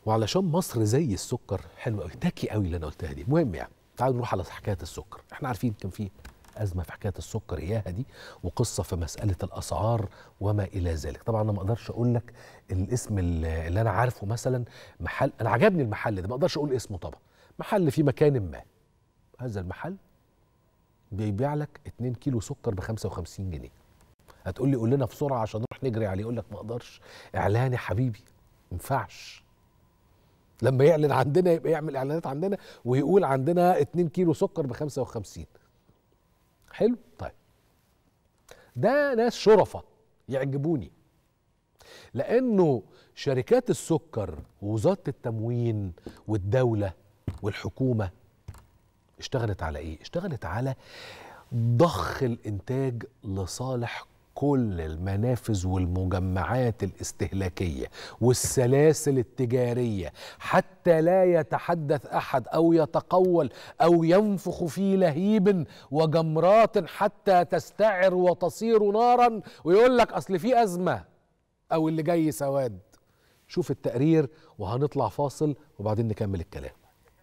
وعلشان مصر زي السكر حلو قوي تاكي قوي اللي انا قلتها دي المهم يعني تعالوا نروح على حكايه السكر احنا عارفين كان في ازمه في حكايه السكر اياها دي وقصه في مساله الاسعار وما الى ذلك طبعا انا ما اقدرش اقول لك الاسم اللي اللي انا عارفه مثلا محل انا عجبني المحل ده ما اقدرش اقول اسمه طبعا محل في مكان ما هذا المحل بيبيع لك 2 كيلو سكر ب 55 جنيه هتقول لي قول لنا بسرعه عشان نروح نجري عليه يقول لك ما اقدرش اعلان يا حبيبي ما ينفعش لما يعلن عندنا يبقى يعمل اعلانات عندنا ويقول عندنا 2 كيلو سكر ب 55 حلو طيب ده ناس شرفة يعجبوني لانه شركات السكر ووزاره التموين والدوله والحكومه اشتغلت على ايه اشتغلت على ضخ الانتاج لصالح كل المنافذ والمجمعات الاستهلاكيه والسلاسل التجاريه حتى لا يتحدث احد او يتقول او ينفخ في لهيب وجمرات حتى تستعر وتصير نارا ويقول لك اصل في ازمه او اللي جاي سواد شوف التقرير وهنطلع فاصل وبعدين نكمل الكلام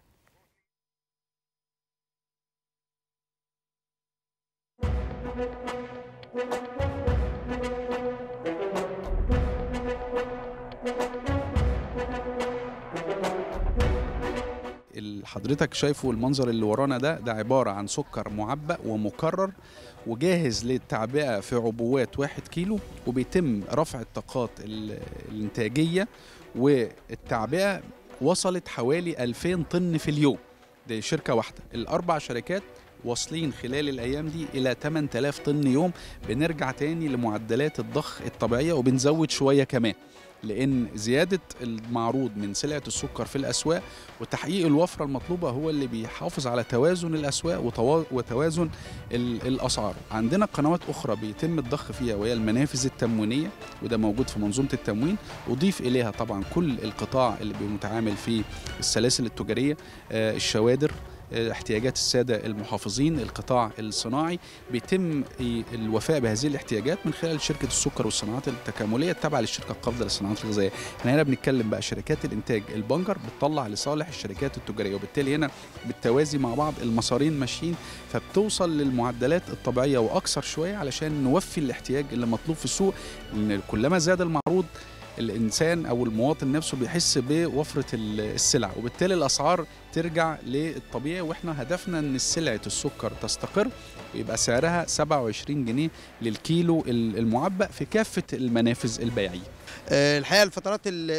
اللي حضرتك شايفه المنظر اللي ورانا ده ده عبارة عن سكر معبأ ومكرر وجاهز للتعبئة في عبوات واحد كيلو وبيتم رفع الطاقات ال- الإنتاجية والتعبئة وصلت حوالي 2000 طن في اليوم دي شركة واحدة الأربع شركات واصلين خلال الأيام دي إلى 8000 طن يوم بنرجع تاني لمعدلات الضخ الطبيعية وبنزود شوية كمان لان زياده المعروض من سلعه السكر في الاسواق وتحقيق الوفره المطلوبه هو اللي بيحافظ على توازن الاسواق وتوا- وتوازن ال- الاسعار عندنا قنوات اخرى بيتم الضخ فيها وهي المنافذ التموينيه وده موجود في منظومه التموين اضيف اليها طبعا كل القطاع اللي بيتعامل في السلاسل التجاريه آه، الشوادر آه، احتياجات الساده المحافظين القطاع الصناعي بيتم ي- الوفاء بهذه الاحتياجات من خلال شركه السكر والصناعات التكامليه التابعه للشركه القابضه للصناعات الغذائيه احنا هنا بنتكلم بقى شركات الانتاج البنجر بتطلع لصالح الشركات التجاريه وبالتالي هنا بالتوازي مع بعض المسارين ماشيين فبتوصل للمعدلات الطبيعيه واكثر شويه علشان نوفي الاحتياج اللي مطلوب في السوق لان كلما زاد المعروض الانسان او المواطن نفسه بيحس بوفره ال- السلع وبالتالي الاسعار ترجع للطبيعي واحنا هدفنا ان سلعه السكر تستقر ويبقى سعرها 27 جنيه للكيلو ال- المعبأ في كافه المنافذ البيعيه آه، الحقيقه الفترات ال-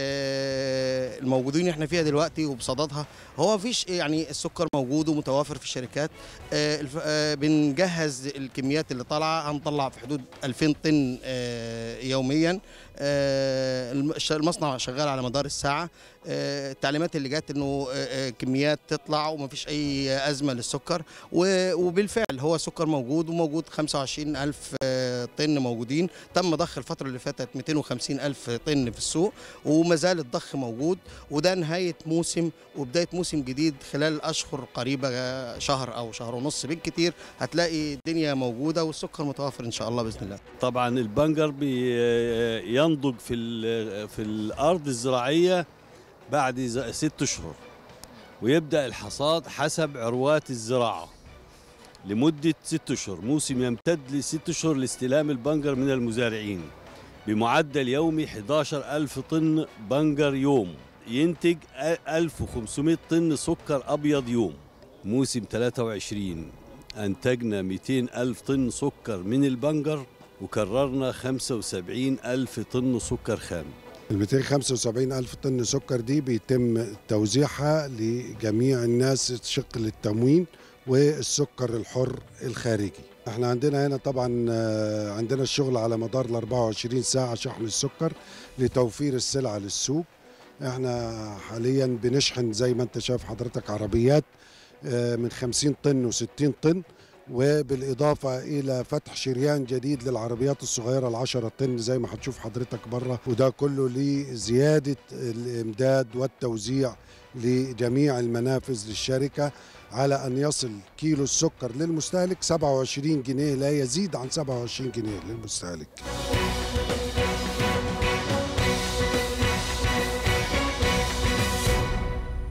ال- الموجودين احنا فيها دلوقتي وبصددها هو مفيش يعني السكر موجود ومتوافر في الشركات آه، الف- آه، بنجهز الكميات اللي طالعه هنطلع في حدود 2000 طن آه، يوميا آه، الم- الش- المصنع شغال على مدار الساعه آه، التعليمات اللي جت انه آه، آه، كميات تطلع ومفيش اي ازمه للسكر و- وبالفعل هو سكر موجود وموجود 25 الف آه، طن موجودين تم ضخ الفترة اللي فاتت 250 ألف طن في السوق وما زال الضخ موجود وده نهاية موسم وبداية موسم جديد خلال أشهر قريبة آه، شهر أو شهر ونص بالكتير هتلاقي الدنيا موجودة والسكر متوفر إن شاء الله بإذن الله طبعا البنجر بينضج في ال- في الارض الزراعيه بعد ز- ست اشهر ويبدا الحصاد حسب عروات الزراعه لمده ست اشهر موسم يمتد لست اشهر لاستلام البنجر من المزارعين بمعدل يومي 11 ألف طن بنجر يوم ينتج 1500 طن سكر أبيض يوم موسم 23 أنتجنا 200 ألف طن سكر من البنجر وكررنا 75 ألف طن سكر خام ال 275 ألف طن سكر دي بيتم توزيعها لجميع الناس شق للتموين والسكر الحر الخارجي احنا عندنا هنا طبعا آه، عندنا الشغل على مدار ال 24 ساعة شحن السكر لتوفير السلعة للسوق احنا حاليا بنشحن زي ما انت شايف حضرتك عربيات آه، من 50 طن و60 طن وبالإضافة إلى فتح شريان جديد للعربيات الصغيرة العشرة طن زي ما هتشوف حضرتك بره وده كله لزيادة الإمداد والتوزيع لجميع المنافذ للشركة على أن يصل كيلو السكر للمستهلك 27 جنيه لا يزيد عن 27 جنيه للمستهلك